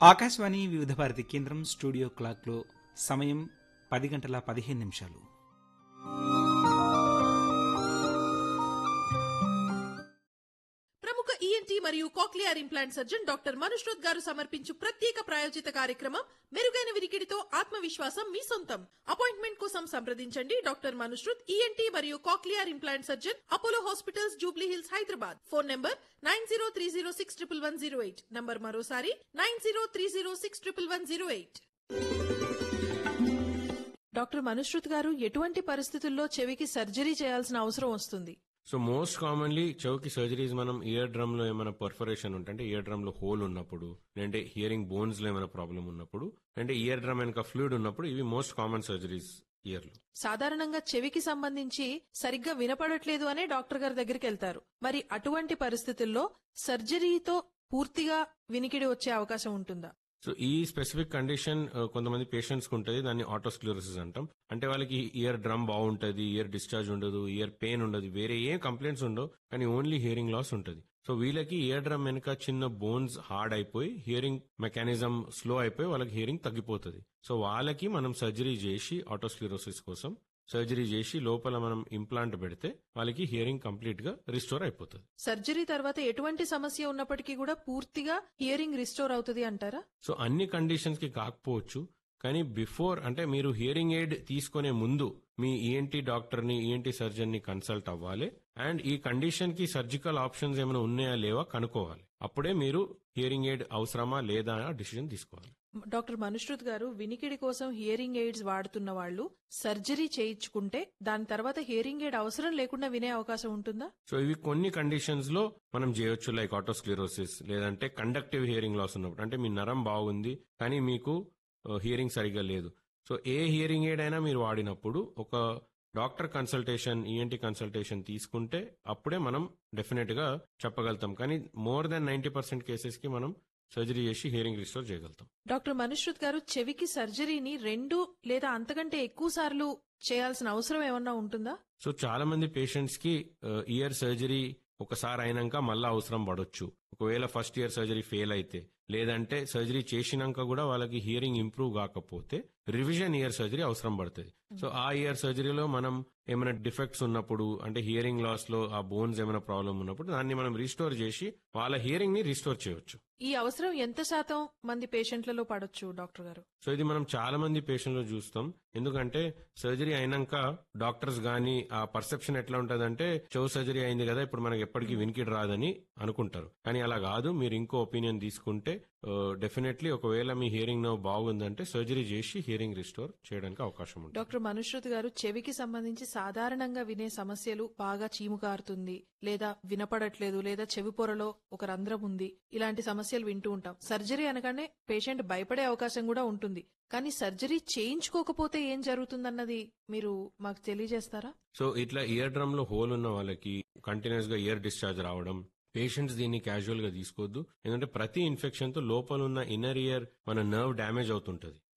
ఆకాశవాణి వివిధ భారతి కేంద్రం స్టూడియో క్లాక్లో సమయం పది గంటల పదిహేను నిమిషాలు ప్రముఖ ఈఎన్టీ మరియు cochlear implant surgeon doctor Manushruth garu సమర్పించు ప్రత్యేక ప్రాయోజిత కార్యక్రమం మెరుగైన వినికిడితో ఆత్మవిశ్వాసం మీ సొంతం అపాయింట్మెంట్ కోసం సంప్రదించండి డాక్టర్ మనుష్రుత్ ఈఎన్టీ మరియు cochlear implant surgeon Apollo hospitals Jubilee hills Hyderabad phone number nine zero three zero six triple one zero eight number మరోసారి nine zero three zero six triple one zero eight doctor Manushruth garu ఎటువంటి పరిస్థితుల్లో చెవికి surgery చేయాల్సిన అవసరం వస్తుంది so most commonly చెవికి surgeries మనం ear drum లో ఏమైనా పర్ఫరేషన్ ఉంటే అంటే ఇయర్ డ్రమ్ లో హోల్ ఉన్నప్పుడు అంటే హియరింగ్ బోన్స్ లో ఏమైనా ప్రాబ్లం ఉన్నప్పుడు అంటే ఇయర్ డ్రమ్ వెనక ఫ్లూయిడ్ ఉన్నప్పుడు ఇవి మోస్ట్ కామన్ సర్జరీస్ ఇయర్ లో సాధారణంగా చెవికి సంబంధించి సరిగ్గా వినపడట్లేదు అనే డాక్టర్ గారి దగ్గరికి వెళ్తారు మరి అటువంటి పరిస్థితుల్లో సర్జరీతో పూర్తిగా వినికిడి వచ్చే అవకాశం ఉంటుందా సో ఈ స్పెసిఫిక్ కండిషన్ కొంతమంది పేషెంట్స్ కి ఉంటుంది దాన్ని ఆటోస్క్లరోసిస్ అంటాం అంటే వాళ్ళకి ఇయర్ డ్రమ్ బాగుంటది ఇయర్ డిశ్చార్జ్ ఉండదు ఇయర్ పెయిన్ ఉండదు వేరే ఏం కంప్లైంట్స్ ఉండవు కానీ ఓన్లీ హియరింగ్ లాస్ ఉంటుంది సో వీళ్ళకి ఇయర్ డ్రమ్ వెనక చిన్న బోన్స్ హార్డ్ అయిపోయి హియరింగ్ మెకానిజం స్లో అయిపోయి వాళ్ళకి హియరింగ్ తగ్గిపోతుంది సో వాళ్ళకి మనం సర్జరీ చేసి ఆటోస్క్లరోసిస్ కోసం సర్జరీ చేసి లోపల మనం ఇంప్లాంట్ పెడితే వాళ్ళకి హియరింగ్ కంప్లీట్ గా రిస్టోర్ అయిపోతుంది సర్జరీ తర్వాత ఎటువంటి సమస్య ఉన్నప్పటికీ కూడా పూర్తిగా హియరింగ్ రిస్టోర్ అవుతుంది అంటారా సో అన్ని కండిషన్స్ కి కాకపోవచ్చు కానీ బిఫోర్ అంటే మీరు హియరింగ్ ఎయిడ్ తీసుకునే ముందు మీ ఈఎన్టీ డాక్టర్ ని ఈఎన్టీ సర్జన్ ని కన్సల్ట్ అవ్వాలి అండ్ ఈ కండిషన్ కి సర్జికల్ ఆప్షన్స్ ఏమైనా ఉన్నాయా లేవా కనుక్కోవాలి అప్పుడే మీరు హియరింగ్ ఎయిడ్ అవసరమా లేదా అని డిసిజన్ తీసుకోవాలి డాక్టర్ మనుష్రుత్ గారు వినికిడి కోసం హియరింగ్ ఎయిడ్స్ వాడుతున్న వాళ్ళు సర్జరీ చేయించుకుంటే దాని తర్వాత హియరింగ్ ఎయిడ్ అవసరం లేకుండా వినే అవకాశం ఉంటుందా సో ఇవి కొన్ని కండిషన్స్ లో మనం చేయొచ్చు లైక్ ఆటోస్క్లిరోసిస్ లేదంటే కండక్టివ్ హియరింగ్ లాస్ ఉన్నప్పుడు అంటే మీ నరం బాగుంది కానీ మీకు హియరింగ్ సరిగ్గా లేదు సో ఏ హియరింగ్ ఎయిడ్ అయినా మీరు వాడినప్పుడు ఒక డాక్టర్ కన్సల్టేషన్ ఈఎన్టీ కన్సల్టేషన్ తీసుకుంటే అప్పుడే మనం డెఫినెట్ గా చెప్పగలుగుతాం కానీ more than ninety percent cases కి మనం సర్జరీ చేసి హియరింగ్ రిస్టోర్ చేయగలుగుతాం డాక్టర్ మనుష్రుత్ గారు చెవికి సర్జరీని రెండు లేదా అంతకంటే ఎక్కువ సార్లు చేయాల్సిన అవసరం ఏమన్నా ఉంటుందా సో చాలా మంది పేషెంట్స్ కి ఇయర్ సర్జరీ ఒకసారి అయినాక మళ్ళీ అవసరం పడొచ్చు ఒకవేళ ఫస్ట్ ఇయర్ సర్జరీ ఫెయిల్ అయితే లేదంటే సర్జరీ చేసినాక కూడా వాళ్ళకి హియరింగ్ ఇంప్రూవ్ కాకపోతే రివిజన్ ఇయర్ సర్జరీ అవసరం పడుతుంది సో ఆ ఇయర్ సర్జరీలో మనం ఏమైనా డిఫెక్ట్స్ ఉన్నప్పుడు అంటే హియరింగ్ లాస్ లో ఆ బోన్స్ ఏమైనా ప్రాబ్లం ఉన్నప్పుడు దాన్ని మనం రిస్టోర్ చేసి వాళ్ళ హియరింగ్ ని రిస్టోర్ చేయొచ్చు ఈ అవసరం ఎంత శాతం మంది పేషెంట్లలో పడొచ్చు డాక్టర్ గారు సో ఇది మనం చాలా మంది పేషెంట్లు చూస్తాం ఎందుకంటే సర్జరీ అయినాక డాక్టర్స్ గానీ ఆ పర్సెప్షన్ ఎట్లా ఉంటదంటే చెవు సర్జరీ అయింది కదా ఇప్పుడు మనకి ఎప్పటికీ వినికిడి రాదని అనుకుంటారు కానీ అలా కాదు మీరు ఇంకో ఒపీనియన్ తీసుకుంటే డెఫినెట్లీ ఒకవేళ మీ హియరింగ్ నో బాగుందంటే సర్జరీ చేసి హియరింగ్ రిస్టోర్ చేయడానికి అవకాశం ఉంటుంది డాక్టర్ మనుష్రుత్ గారు చెవికి సంబంధించి సాధారణంగా వినే సమస్యలు బాగా చీము కారుతుంది లేదా వినపడట్లేదు లేదా చెవి పొరలో ఒక రంధ్రం ఉంది ఇలాంటి సమస్యలు వింటూ ఉంటాం సర్జరీ అనగానే పేషెంట్ భయపడే అవకాశం కూడా ఉంటుంది కానీ సర్జరీ చేయించుకోకపోతే ఏం జరుగుతుందన్నది మీరు మాకు తెలియజేస్తారా సో ఇట్లా ఇయర్ డ్రమ్ లో హోల్ ఉన్న వాళ్ళకి కంటిన్యూస్ గా ఇయర్ డిశ్చార్జ్ రావడం పేషెంట్స్ దీన్ని క్యాజువల్ గా తీసుకోవద్దు ఎందుకంటే ప్రతి ఇన్ఫెక్షన్ తో లోపల ఉన్న ఇన్నర్ ఇయర్ మన నర్వ్ డ్యామేజ్ అవుతుంటది